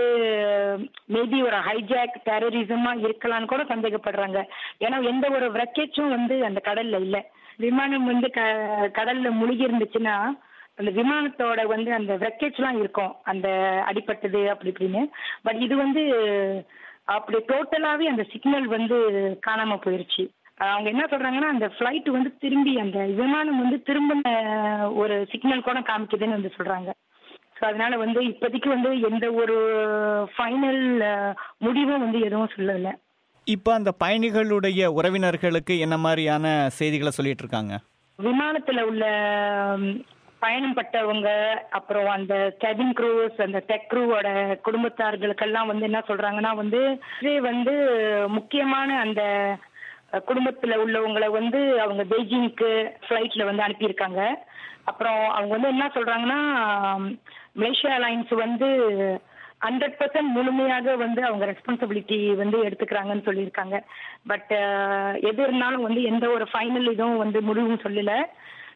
Speaker 16: மேபி ஒரு ஹைஜாக் டெரரிசமா இருக்கலாம்னு கூட சந்தேகப்படுறாங்க ஏன்னா எந்த ஒரு wreckage-உம் வந்து அந்த கடல்ல இல்ல விமானம் வந்து க கடல்ல முழுகி இருந்துச்சுன்னா அந்த விமானத்தோட வந்து அந்த wreckage-லாம் இருக்கும் அந்த அடிபட்டது அப்படி இப்படின்னு பட் இது வந்து அப்படி டோட்டலாவே அந்த சிக்னல் வந்து காணாம போயிருச்சு அவங்க என்ன சொல்றாங்கன்னா அந்த ஃபிளைட் வந்து திரும்பி அந்த விமானம் வந்து திரும்ப ஒரு சிக்னல் கூட காமிக்குதுன்னு வந்து சொல்றாங்க ஸோ அதனால வந்து இப்போதைக்கு வந்து எந்த ஒரு ஃபைனல் முடிவும் வந்து எதுவும் சொல்லலை
Speaker 17: இப்போ அந்த பயணிகளுடைய உறவினர்களுக்கு என்ன மாதிரியான செய்திகளை சொல்லிட்டு இருக்காங்க
Speaker 16: விமானத்துல உள்ள ம், பயணம் பட்டவங்க அப்புறம் அந்த கேபின் க்ரூஸ் அந்த டெக் க்ரூவோட குடும்பத்தார்களுக்கெல்லாம் வந்து என்ன சொல்றாங்கன்னா வந்து இது வந்து முக்கியமான அந்த அஹ், குடும்பத்துல உள்ளவங்களை வந்து அவங்க பெய்ஜிங்க்கு ஃப்ளைட்ல வந்து அனுப்பியிருக்காங்க அப்புறம் அவங்க வந்து என்ன சொல்றாங்கன்னா ம், மலேசியா அலைன்ஸ் வந்து ஹண்ட்ரட் பர்சன்ட் முழுமையாக வந்து அவங்க ரெஸ்பான்சிபிலிட்டி வந்து எடுத்துக்கிறாங்கன்னு சொல்லியிருக்காங்க பட் எது இருந்தாலும் வந்து எந்த ஒரு ஃபைனல் இதுவும் வந்து முடிவும் சொல்லல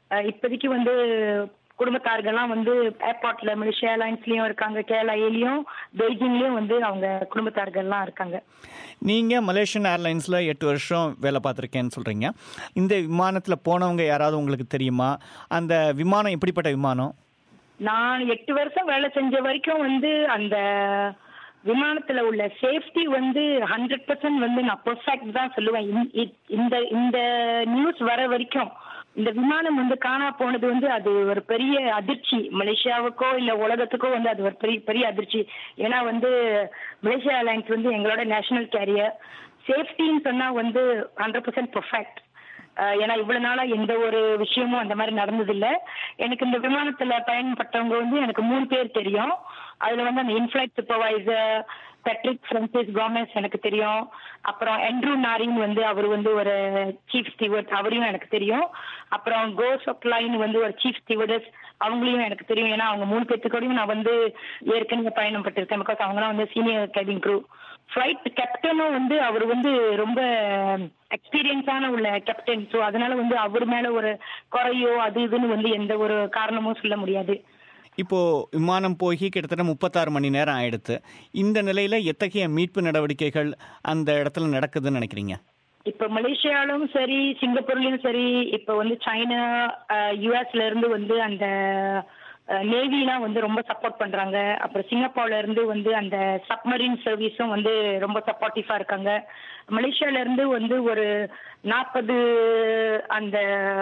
Speaker 16: அஹ், இப்போதைக்கு வந்து குடும்பத்தார்கள்லாம் வந்து ஏர்போர்ட்ல மலேசியா ஏர்லைன்ஸ்லயும் இருக்காங்க கேரளாயிலையும் பெய்ஜிங்லயும் வந்து அவங்க குடும்பத்தார்கள்லாம் இருக்காங்க
Speaker 17: நீங்கள் மலேசியன் ஏர்லைன்ஸில் எட்டு வருஷம் வேலை பார்த்துருக்கேன்னு சொல்கிறீங்க இந்த விமானத்தில் போனவங்க யாராவது உங்களுக்கு தெரியுமா அந்த விமானம் எப்படிப்பட்ட விமானம்
Speaker 16: நான் எட்டு வருஷம் வேலை செஞ்ச வரைக்கும் வந்து அந்த விமானத்துல உள்ள சேஃப்டி வந்து ஹண்ட்ரட் பர்சன்ட் வந்து நான் பெர்ஃபெக்ட் தான் சொல்லுவேன் இந்த- இ- இந்த இந்த நியூஸ் வர வரைக்கும் இந்த விமானம் வந்து காணா போனது வந்து அது ஒரு பெரிய அதிர்ச்சி மலேசியாவுக்கோ இல்ல உலகத்துக்கோ வந்து அது ஒரு பெரிய பெரிய அதிர்ச்சி ஏன்னா வந்து மலேசியா ஏர்லைன்ஸ் வந்து எங்களோட நேஷனல் கேரியர் சேஃப்டின்னு சொன்னா வந்து ஹண்ட்ரட் பர்சன்ட் பெர்ஃபெக்ட் அஹ் ஏன்னா இவ்வளவு நாளா எந்த ஒரு விஷயமும் அந்த மாதிரி நடந்ததில்ல எனக்கு இந்த விமானத்துல பயன்பட்டவங்க வந்து எனக்கு மூணு பேர் தெரியும் அதுல வந்து அந்த inflight supervisor Patrick Francis Gomez எனக்கு தெரியும் அப்புறம் என்ட்ரூ நாரின் வந்து அவர் வந்து ஒரு சீஃப் ஸ்டீவர்ட் அவரையும் எனக்கு தெரியும் அப்புறம் கோ சொப்லைன் வந்து ஒரு சீஃப் ஸ்டீவர்டஸ் அவங்களையும் எனக்கு தெரியும் ஏன்னா அவங்க மூணு பேத்துக்கூடயும் நான் வந்து ஏற்கனவே பயணம் பட்டிருக்கேன் பிகாஸ் அவங்கலாம் வந்து சீனியர் கேபின் க்ரூ ஃப்ளைட் கேப்டனும் வந்து அவர் வந்து ரொம்ப எக்ஸ்பீரியன்ஸான உள்ள கேப்டன் ஸோ அதனால வந்து அவர் மேல ஒரு குறையோ அது இதுன்னு வந்து எந்த ஒரு காரணமும் சொல்ல முடியாது
Speaker 17: இப்போது விமானம் போய் கிட்டத்தட்ட முப்பத்தாறு மணி நேரம் ஆயிடுத்து இந்த நிலையில் எத்தகைய மீட்பு நடவடிக்கைகள் அந்த இடத்துல நடக்குதுன்னு நினைக்கிறீங்க
Speaker 16: இப்ப மலேசியாலும் சரி சிங்கப்பூர்லயும் சரி இப்ப வந்து சைனா யுஎஸ்ல இருந்து வந்து அந்த நேவிலாம் வந்து ரொம்ப சப்போர்ட் பண்றாங்க அப்புறம் சிங்கப்பூர்ல இருந்து வந்து அந்த சப்மரீன் சர்வீஸும் வந்து ரொம்ப சப்போர்ட்டிவா இருக்காங்க மலேசியால இருந்து வந்து ஒரு நாற்பது அந்த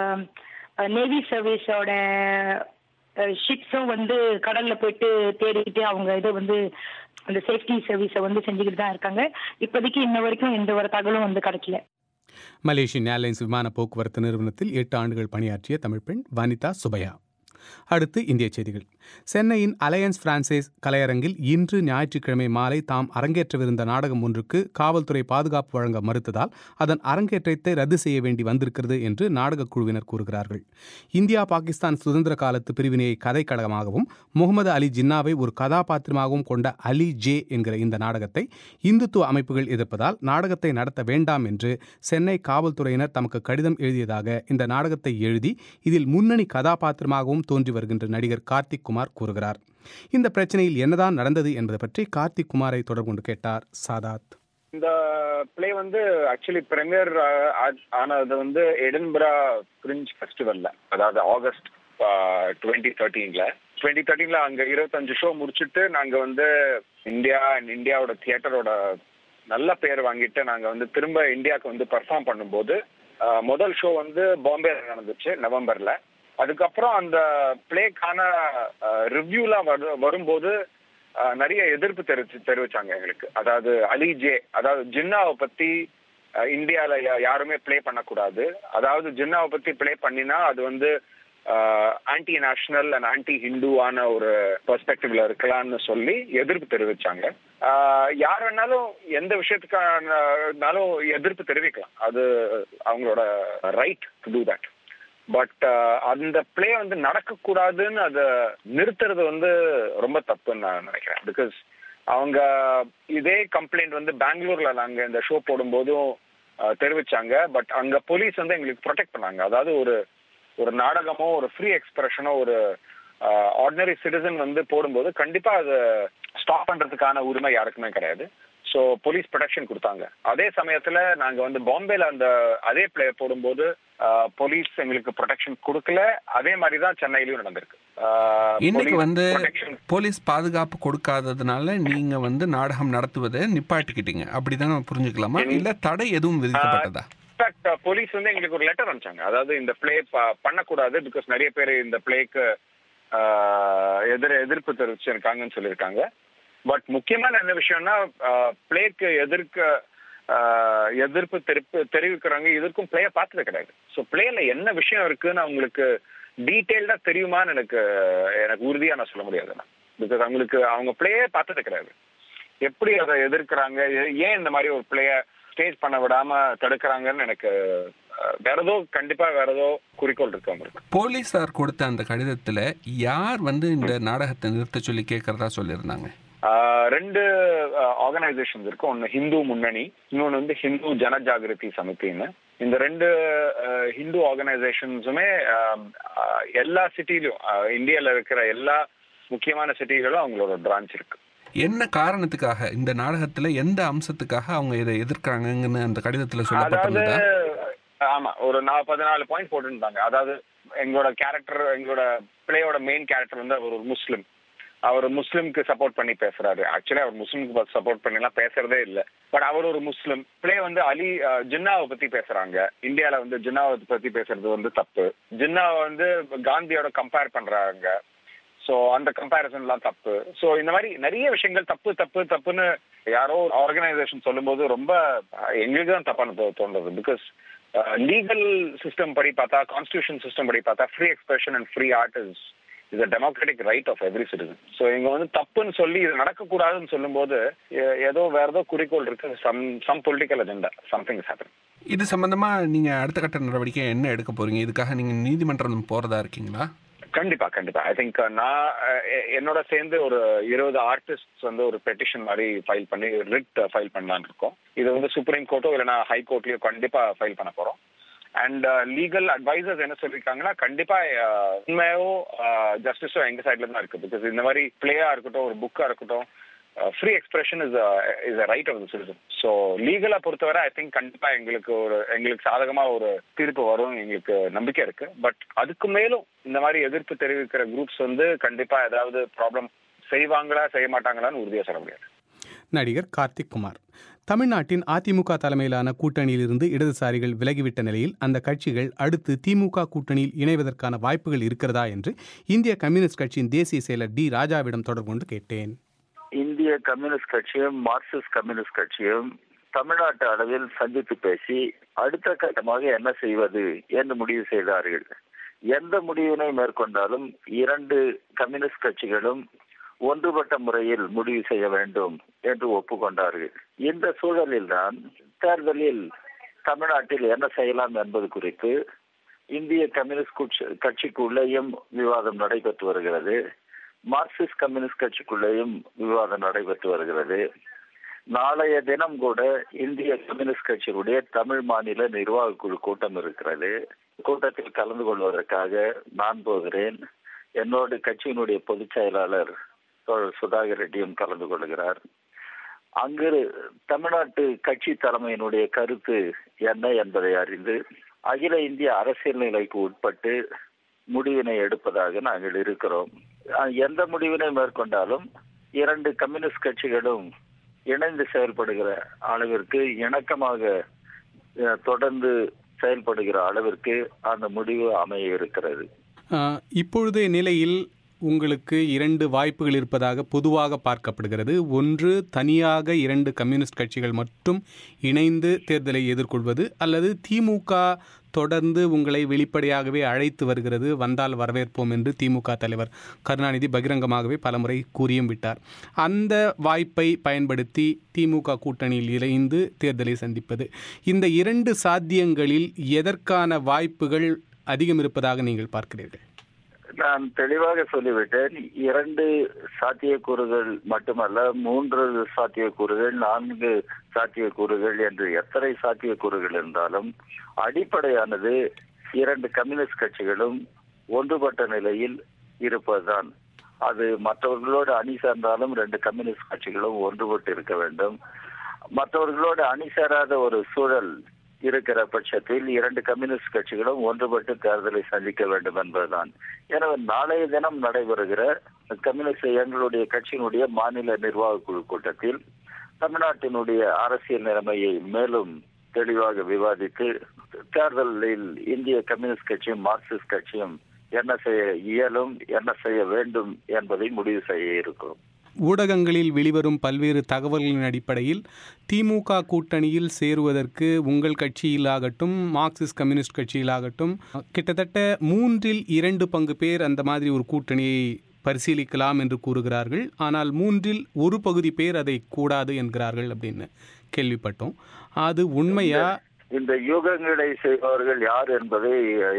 Speaker 16: நேவி சர்வீஸோட ஷிப்ஸும் வந்து கடல்ல போயிட்டு தேடிக்கிட்டு அவங்க இதை வந்து அந்த சேஃப்டி சர்வீஸை வந்து செஞ்சுக்கிட்டு தான் இருக்காங்க இப்போதைக்கு இன்ன வரைக்கும் எந்த ஒரு தகவலும் வந்து கிடைக்கல
Speaker 1: மலேசியன் ஏர்லைன்ஸ் விமான போக்குவரத்து நிறுவனத்தில் எட்டு ஆண்டுகள் பணியாற்றிய தமிழ் பெண் வனிதா சுபையா அடுத்து இந்திய செய்திகள் சென்னையின் அலையன்ஸ் பிரான்சைஸ் கலையரங்கில் இன்று ஞாயிற்றுக்கிழமை மாலை தாம் அரங்கேற்றவிருந்த நாடகம் ஒன்றுக்கு காவல்துறை பாதுகாப்பு வழங்க மறுத்ததால் அதன் அரங்கேற்றத்தை ரத்து செய்ய வேண்டி வந்திருக்கிறது என்று நாடகக் குழுவினர் கூறுகிறார்கள் இந்தியா பாகிஸ்தான் சுதந்திர காலத்து பிரிவினையை கதைக்களமாகவும் முகமது அலி ஜின்னாவை ஒரு கதாபாத்திரமாகவும் கொண்ட அலி ஜே என்கிற இந்த நாடகத்தை இந்துத்துவ அமைப்புகள் எதிர்ப்பதால் நாடகத்தை நடத்த வேண்டாம் என்று சென்னை காவல்துறையினர் தமக்கு கடிதம் எழுதியதாக இந்த நாடகத்தை எழுதி இதில் முன்னணி கதாபாத்திரமாகவும் தோன்றி வருகின்ற நடிகர் கார்த்திக் குமார் கூறுகிறார் இந்த பிரச்சனையில் என்னதான் நடந்தது என்பது பற்றி கார்த்திக் குமாரை தொடர்பு கொண்டு கேட்டார் சாதாத்
Speaker 3: இந்த பிளே வந்து ஆக்சுவலி பிரீமியர் ஆனது வந்து எடின்பரா பிரிஞ்ச் ஃபெஸ்டிவல்ல அதாவது ஆகஸ்ட் டுவெண்ட்டி தேர்ட்டீன்ல டுவெண்ட்டி தேர்ட்டீன்ல அங்க இருபத்தஞ்சு ஷோ முடிச்சுட்டு நாங்க வந்து இந்தியா அண்ட் இந்தியாவோட தியேட்டரோட நல்ல பேர் வாங்கிட்டு நாங்க வந்து திரும்ப இந்தியாவுக்கு வந்து பெர்ஃபார்ம் பண்ணும்போது அஹ், முதல் ஷோ வந்து பாம்பேல நடந்துச்சு நவம்பர்ல அதுக்கப்புறம் அந்த பிளேக்கான ரிவ்யூலாம் வரு வரும்போது அஹ், நிறைய எதிர்ப்பு தெரிவிச்சு தெரிவிச்சாங்க எங்களுக்கு அதாவது அலி ஜே அதாவது ஜின்னாவை பத்தி அஹ், இந்தியால யா- யாருமே ப்ளே பண்ணக்கூடாது அதாவது ஜின்னாவை பத்தி ப்ளே பண்ணினா அது வந்து ஆன்டி நேஷனல் அண்ட் ஆன்டி ஹிந்துவான ஒரு பெர்ஸ்பெக்டிவ்ல இருக்கலாம்னு சொல்லி எதிர்ப்பு தெரிவிச்சாங்க ஆஹ் யார் வேணாலும் எந்த விஷயத்துக்கானாலும் எதிர்ப்பு தெரிவிக்கலாம் அது அவங்களோட right to do that but அந்த பிளே வந்து நடக்கக்கூடாதுன்னு அதை நிறுத்துறது வந்து ரொம்ப தப்புன்னு நான் நினைக்கிறேன் பிகாஸ் அவங்க இதே கம்ப்ளைண்ட் வந்து பெங்களூர்ல நாங்க இந்த ஷோ போடும்போதும் அஹ், தெரிவிச்சாங்க பட் அங்க போலீஸ் வந்து எங்களுக்கு ப்ரொடெக்ட் பண்ணாங்க அதாவது ஒரு ஒரு நாடகமோ ஒரு ஃப்ரீ எக்ஸ்பிரஷனோ ஒரு ஆர்டினரி சிட்டிசன் வந்து போடும்போது கண்டிப்பா அதை ஸ்டாப் பண்றதுக்கான உரிமை யாருக்குமே கிடையாது ஸோ போலீஸ் ப்ரொடெக்ஷன் கொடுத்தாங்க அதே சமயத்துல நாங்க வந்து பாம்பேல அந்த அதே பிளே போடும்போது போலீஸ் எங்களுக்கு ப்ரொடெக்ஷன் கொடுக்கல அதே மாதிரி தான் சென்னையிலயும் நடந்திருக்கு ஆஹ்,
Speaker 18: இன்னைக்கு
Speaker 3: police
Speaker 18: வந்து
Speaker 3: protection
Speaker 18: போலீஸ் பாதுகாப்பு கொடுக்காததுனால நீங்க வந்து நாடகம் நடத்துவதை நிப்பாட்டிக்கிட்டீங்க அப்படிதான் புரிஞ்சுக்கலாமா இல்ல தடை எதுவும் விதிக்கப்பட்டதா
Speaker 3: இன்ஃபேக்ட் போலீஸ் வந்து எங்களுக்கு ஒரு லெட்டர் அனுப்பிச்சாங்க அதாவது இந்த பிளே பண்ணக்கூடாது பிகாஸ் நிறைய பேர் இந்த பிளேக்கு எதிர எதிர்ப்பு தெரிவிச்சிருக்காங்கன்னு சொல்லியிருக்காங்க பட் முக்கியமான என்ன விஷயம்னா பிளேக்கு எதிர்க்க ஆஹ், எதிர்ப்பு தெரிப்பு தெரிவிக்கிறாங்க இதற்கும் பிளேயை பார்த்தது கிடையாது ஸோ பிளேல என்ன விஷயம் இருக்குன்னு அவங்களுக்கு டீட்டெயில்டா தெரியுமான்னு எனக்கு எனக்கு உறுதியா நான் சொல்ல முடியாது பிகாஸ் அவங்களுக்கு அவங்க பிளேயே பார்த்தது கிடையாது எப்படி அதை எதிர்க்கிறாங்க ஏ- ஏன் இந்த மாதிரி ஒரு பிளேய ஸ்டேஜ் பண்ண விடாம தடுக்கிறாங்கன்னு எனக்கு அஹ், வேற ஏதோ கண்டிப்பா வேற ஏதோ குறிக்கோள் இருக்கு அவங்களுக்கு
Speaker 18: போலீசார் கொடுத்த அந்த கடிதத்துல யார் வந்து இந்த நாடகத்தை நிறுத்த சொல்லி கேட்கறதா சொல்லியிருந்தாங்க
Speaker 3: ஆஹ், ரெண்டு ஆர்கனைசேஷன்ஸ் இருக்கு ஒன்னு ஹிந்து முன்னணி இன்னொன்னு வந்து ஹிந்து ஜனஜாகிருதி சமிதின்னு இந்த ரெண்டு அஹ், ஹிந்து ஆர்கனைசேஷன்ஸுமே எல்லா சிட்டிலையும் இந்தியால இருக்கிற எல்லா முக்கியமான சிட்டிகளும் அவங்களோட பிரான்ச் இருக்கு
Speaker 18: என்ன காரணத்துக்காக இந்த நாடகத்துல எந்த அம்சத்துக்காக அவங்க இதை எதிர்க்கிறாங்கன்னு அந்த கடிதத்துல
Speaker 3: அதாவது
Speaker 18: சொல்லப்பட்டிருந்ததா
Speaker 3: ஆமா ஒரு நா பதினாலு பாயிண்ட் போட்டுருந்தாங்க அதாவது எங்களோட கேரக்டர் எங்களோட பிளேயோட மெயின் கேரக்டர் வந்து அவர் ஒரு முஸ்லிம் அவர் முஸ்லிம்க்கு சப்போர்ட் பண்ணி பேசுறாரு ஆக்சுவலி அவர் முஸ்லிம்க்கு சப்போர்ட் பண்ணிலாம் பேசுறதே இல்ல பட் அவர் ஒரு முஸ்லிம் பிளே வந்து அலி அஹ், ஜின்னாவை பத்தி பேசுறாங்க இந்தியால வந்து ஜின்னாவை பத்தி பேசுறது வந்து தப்பு ஜின்னாவை வந்து காந்தியோட கம்பேர் பண்றாங்க சோ அந்த கம்பேரிசன்லாம் தப்பு சோ இந்த மாதிரி நிறைய விஷயங்கள் தப்பு தப்பு தப்புன்னு யாரோ ஆர்கனைசேஷன் சொல்லும்போது ரொம்ப அஹ், எங்களுக்கு தான் தப்பான தோ- தோன்றது பிகாஸ் லீகல் சிஸ்டம் படி பார்த்தா கான்ஸ்டியூஷன் சிஸ்டம் படி பார்த்தா free expression and free art is is a democratic right of every citizen so இங்க வந்து தப்புன்னு சொல்லி இது நடக்கக்கூடாதுன்னு சொல்லும்போது எ- ஏதோ வேற ஏதோ குறிக்கோள் இருக்கு some some political agenda something is happen
Speaker 18: இது சம்பந்தமா நீங்க அடுத்த கட்ட நடவடிக்கை என்ன எடுக்க போறீங்க இதுக்காக நீங்க நீதிமன்றம் போறதா இருக்கீங்களா
Speaker 3: கண்டிப்பா கண்டிப்பா ஐ திங்க் நான் அஹ், எ- என்னோட சேர்ந்து ஒரு இருபது ஆர்டிஸ்ட் வந்து ஒரு பெட்டிஷன் மாதிரி ஃபைல் பண்ணி ரிட் ஃபைல் பண்ணலாம்னு இருக்கோம் இது வந்து சுப்ரீம் கோர்ட்டோ இல்லைன்னா ஹை கோர்ட்லயோ கண்டிப்பா ஃபைல் பண்ண போறோம் அண்ட் லீகல் அட்வைசர்ஸ் என்ன சொல்லியிருக்காங்கன்னா கண்டிப்பா அஹ், உண்மையோ ஜஸ்டிஸோ எங்க சைட்ல தான் இருக்கு பிகாஸ் இந்த மாதிரி பிளேயா இருக்கட்டும் ஒரு புக்கா இருக்கட்டும் free expression is is a right of the citizen so லீகலா பொறுத்தவரை ஐ திங்க் கண்டிப்பா எங்களுக்கு ஒரு எங்களுக்கு சாதகமா ஒரு தீர்ப்பு வரும் எங்களுக்கு நம்பிக்கை இருக்கு பட் அதுக்கு மேலும் இந்த மாதிரி எதிர்ப்பு தெரிவிக்கிற குரூப்ஸ் வந்து கண்டிப்பா ஏதாவது ப்ராப்ளம் செய்வாங்களா செய்ய மாட்டாங்களான்னு உறுதியா சொல்ல முடியாது
Speaker 1: நடிகர் கார்த்திக் குமார் தமிழ்நாட்டின் அதிமுக தலைமையிலான கூட்டணியிலிருந்து இடதுசாரிகள் விலகிவிட்ட நிலையில் அந்த கட்சிகள் அடுத்து திமுக கூட்டணியில் இணைவதற்கான வாய்ப்புகள் இருக்கிறதா என்று இந்திய கம்யூனிஸ்ட் கட்சியின் தேசிய செயலர் டி ராஜாவிடம் தொடர்பு கொண்டு கேட்டேன்
Speaker 19: இந்திய கம்யூனிஸ்ட் கட்சியும் மார்க்சிஸ்ட் கம்யூனிஸ்ட் கட்சியும் தமிழ்நாட்டு அளவில் சந்தித்து பேசி அடுத்த கட்டமாக என்ன செய்வது என்று முடிவு செய்தார்கள் எந்த முடிவினை மேற்கொண்டாலும் இரண்டு கம்யூனிஸ்ட் கட்சிகளும் ஒன்றுபட்ட முறையில் முடிவு செய்ய வேண்டும் என்று ஒப்புக்கொண்டார்கள் இந்த சூழலில்தான் தேர்தலில் தமிழ்நாட்டில் என்ன செய்யலாம் என்பது குறித்து இந்திய கம்யூனிஸ்ட் கட்சி- கட்சிக்குள்ளேயும் விவாதம் நடைபெற்று வருகிறது மார்க்சிஸ்ட் கம்யூனிஸ்ட் கட்சிக்குள்ளேயும் விவாதம் நடைபெற்று வருகிறது நாளைய தினம் கூட இந்திய கம்யூனிஸ்ட் கட்சியினுடைய தமிழ் மாநில நிர்வாக குழு கூட்டம் இருக்கிறது கூட்டத்தில் கலந்து கொள்வதற்காக நான் போகிறேன் என்னோடு கட்சியினுடைய பொதுச் செயலாளர் தோழர் சுதாகர் ரெட்டியும் கலந்து கொள்கிறார் அங்கு தமிழ்நாட்டு கட்சி தலைமையினுடைய கருத்து என்ன என்பதை அறிந்து அகில இந்திய அரசியல் நிலைக்கு உட்பட்டு முடிவினை எடுப்பதாக நாங்கள் இருக்கிறோம் அஹ் எந்த முடிவினை மேற்கொண்டாலும் இரண்டு கம்யூனிஸ்ட் கட்சிகளும் இணைந்து செயல்படுகிற அளவிற்கு இணக்கமாக அஹ், தொடர்ந்து செயல்படுகிற அளவிற்கு அந்த முடிவு அமைய இருக்கிறது
Speaker 1: ஆஹ், இப்பொழுதைய நிலையில் உங்களுக்கு இரண்டு வாய்ப்புகள் இருப்பதாக பொதுவாக பார்க்கப்படுகிறது ஒன்று தனியாக இரண்டு கம்யூனிஸ்ட் கட்சிகள் மட்டும் இணைந்து தேர்தலை எதிர்கொள்வது அல்லது திமுக தொடர்ந்து உங்களை வெளிப்படையாகவே அழைத்து வருகிறது வந்தால் வரவேற்போம் என்று திமுக தலைவர் கருணாநிதி பகிரங்கமாகவே பலமுறை கூறியும் விட்டார் அந்த வாய்ப்பை பயன்படுத்தி திமுக கூட்டணியில் இணைந்து தேர்தலை சந்திப்பது இந்த இரண்டு சாத்தியங்களில் எதற்கான வாய்ப்புகள் அதிகம் இருப்பதாக நீங்கள் பார்க்கிறீர்கள்
Speaker 19: நான் தெளிவாக சொல்லிவிட்டேன் இரண்டு சாத்தியக்கூறுகள் மட்டுமல்ல மூன்று சாத்தியக்கூறுகள் நான்கு சாத்தியக்கூறுகள் என்று எத்தனை சாத்தியக்கூறுகள் இருந்தாலும் அடிப்படையானது இரண்டு கம்யூனிஸ்ட் கட்சிகளும் ஒன்றுபட்ட நிலையில் இருப்பதுதான் அது மற்றவர்களோடு அணி சேர்ந்தாலும் ரெண்டு கம்யூனிஸ்ட் கட்சிகளும் ஒன்றுபட்டு இருக்க வேண்டும் மற்றவர்களோடு அணி சேராத ஒரு சூழல் இருக்கிற பட்சத்தில் இரண்டு கம்யூனிஸ்ட் கட்சிகளும் ஒன்றுபட்டு தேர்தலை சந்திக்க வேண்டும் என்பதுதான் எனவே நாளைய தினம் நடைபெறுகிற கம்யூனிஸ்ட் எங்களுடைய கட்சியினுடைய மாநில நிர்வாக குழு கூட்டத்தில் தமிழ்நாட்டினுடைய அரசியல் நிலைமையை மேலும் தெளிவாக விவாதித்து தேர்தலில் இந்திய கம்யூனிஸ்ட் கட்சியும் மார்க்சிஸ்ட் கட்சியும் என்ன செய்ய இயலும் என்ன செய்ய வேண்டும் என்பதை முடிவு செய்ய இருக்கிறோம்
Speaker 1: ஊடகங்களில் வெளிவரும் பல்வேறு தகவல்களின் அடிப்படையில் திமுக கூட்டணியில் சேருவதற்கு உங்கள் கட்சியிலாகட்டும் மார்க்சிஸ்ட் கம்யூனிஸ்ட் கட்சியிலாகட்டும் கிட்டத்தட்ட மூன்றில் இரண்டு பங்கு பேர் அந்த மாதிரி ஒரு கூட்டணியை பரிசீலிக்கலாம் என்று கூறுகிறார்கள் ஆனால் மூன்றில் ஒரு பகுதி பேர் அதை கூடாது என்கிறார்கள் அப்படின்னு கேள்விப்பட்டோம் அது உண்மையா
Speaker 19: இந்த யூகங்களை செய்பவர்கள் யார் என்பதை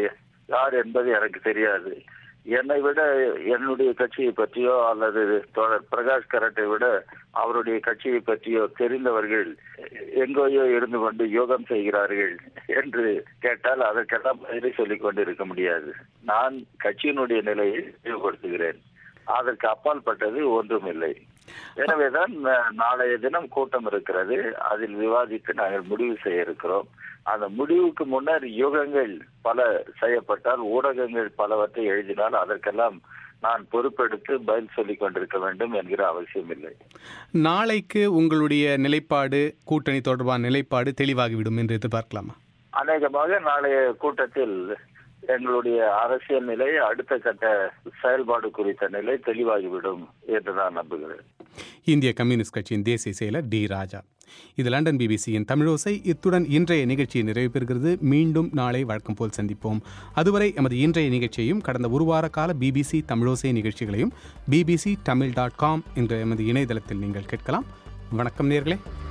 Speaker 19: யார் என்பது எனக்கு தெரியாது என்னை விட என்னுடைய கட்சியை பற்றியோ அல்லது தோழர் பிரகாஷ் கரட்டை விட அவருடைய கட்சியை பற்றியோ தெரிந்தவர்கள் எங்கேயோ இருந்து கொண்டு யோகம் செய்கிறார்கள் என்று கேட்டால் அதற்கெல்லாம் பதிலை சொல்லிக் கொண்டு இருக்க முடியாது நான் கட்சியினுடைய நிலையை தெளிவுபடுத்துகிறேன் அதற்கு அப்பாற்பட்டது ஒன்றுமில்லை எனவேதான் அஹ், நாளைய தினம் கூட்டம் இருக்கிறது அதில் விவாதித்து நாங்கள் முடிவு செய்ய இருக்கிறோம் அந்த முடிவுக்கு முன்னர் யுகங்கள் பல செய்யப்பட்டால் ஊடகங்கள் பலவற்றை எழுதினால் அதற்கெல்லாம் நான் பொறுப்பெடுத்து பதில் சொல்லிக் கொண்டிருக்க வேண்டும் என்கிற அவசியம் இல்லை
Speaker 1: நாளைக்கு உங்களுடைய நிலைப்பாடு கூட்டணி தொடர்பான நிலைப்பாடு தெளிவாகிவிடும் என்று எதிர்பார்க்கலாமா
Speaker 19: அநேகமாக நாளைய கூட்டத்தில் எங்களுடைய அரசியல் நிலை அடுத்த கட்ட செயல்பாடு குறித்த நிலை தெளிவாகிவிடும் என்று நான் நம்புகிறேன்
Speaker 1: இந்திய கம்யூனிஸ்ட் கட்சியின் தேசிய செயலர் டி ராஜா இது லண்டன் பிபிசியின் தமிழோசை இத்துடன் இன்றைய நிகழ்ச்சி நிறைவு பெறுகிறது மீண்டும் நாளை வழக்கம் போல் சந்திப்போம் அதுவரை எமது இன்றைய நிகழ்ச்சியையும் கடந்த ஒரு வார கால பிபிசி தமிழோசை நிகழ்ச்சிகளையும் பிபிசி தமிழ் டாட் காம் என்ற எமது இணையதளத்தில் நீங்கள் கேட்கலாம் வணக்கம் நேர்களே